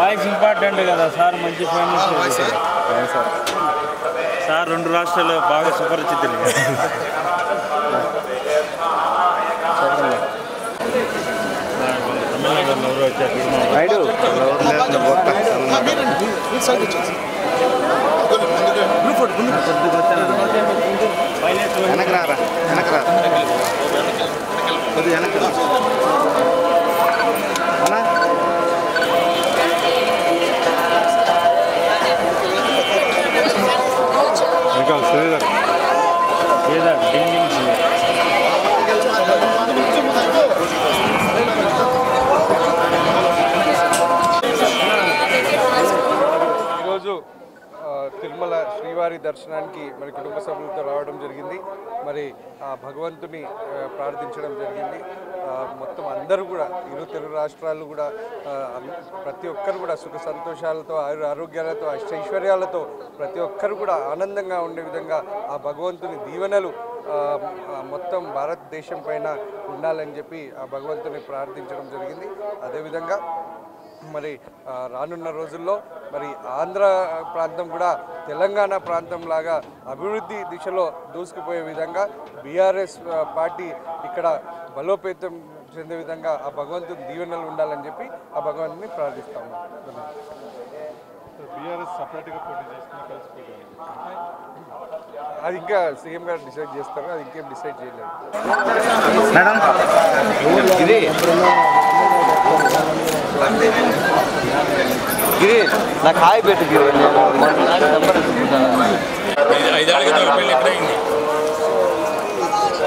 Voice important కదా sir మంచి famous sir రెండు రాష్ట్రాల్లో బాగా సుపరిచితులు తమిళనాడు ఎవరు వచ్చారు వెనక రారా వెనక రా కొద్దిగా వెనక రా. అన్నా లేదా డింగ్ డింగ్ సింగ్. ఈరోజు ఆ, తిరుమల శ్రీవారి దర్శనానికి మరి కుటుంబ సభ్యులతో రావడం జరిగింది మరి ఆ భగవంతుని ఆ, ప్రార్థించడం జరిగింది ఆ, మొత్తం అందరూ కూడా ఇరు తెలుగు రాష్ట్రాలు కూడా ఆ, అన్- ప్రతి ఒక్కరు కూడా సుఖ సంతోషాలతో ఆయుర ఆరోగ్యాలతో అష్టైశ్వర్యాలతో ప్రతి ఒక్కరు కూడా ఆనందంగా ఉండే విధంగా ఆ భగవంతుని దీవెనలు ఆ, ఆ, మొత్తం భారతదేశం పైన ఉండాలని చెప్పి ఆ భగవంతుని ప్రార్థించడం జరిగింది అదేవిధంగా మరి ఆ, రానున్న రోజుల్లో మరి ఆంధ్ర ప్రాంతం కూడా తెలంగాణ ప్రాంతం లాగా అభివృద్ధి దిశలో దూసుకుపోయే విధంగా బీఆర్ఎస్ పార్టీ ఇక్కడ బలోపేతం చెందే విధంగా ఆ భగవంతుని దీవెనలు ఉండాలని చెప్పి ఆ భగవంతుని ప్రార్థిస్తాము బీఆర్ఎస్ సపరేట్గా పోటీ చేస్తున్నా కలిసిపోయింది అది ఇంకా సీఎం గారు డిసైడ్ చేస్తారు అది ఇంకేం డిసైడ్ చేయలేదు గిరి గిరి నాకు హాయ్ పెట్టు గిరి నెంబర్ ఐదేళ్ళ క్రితం ఒక పెళ్ళి ఎక్కడైంది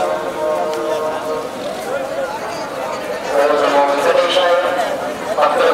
భక్తుల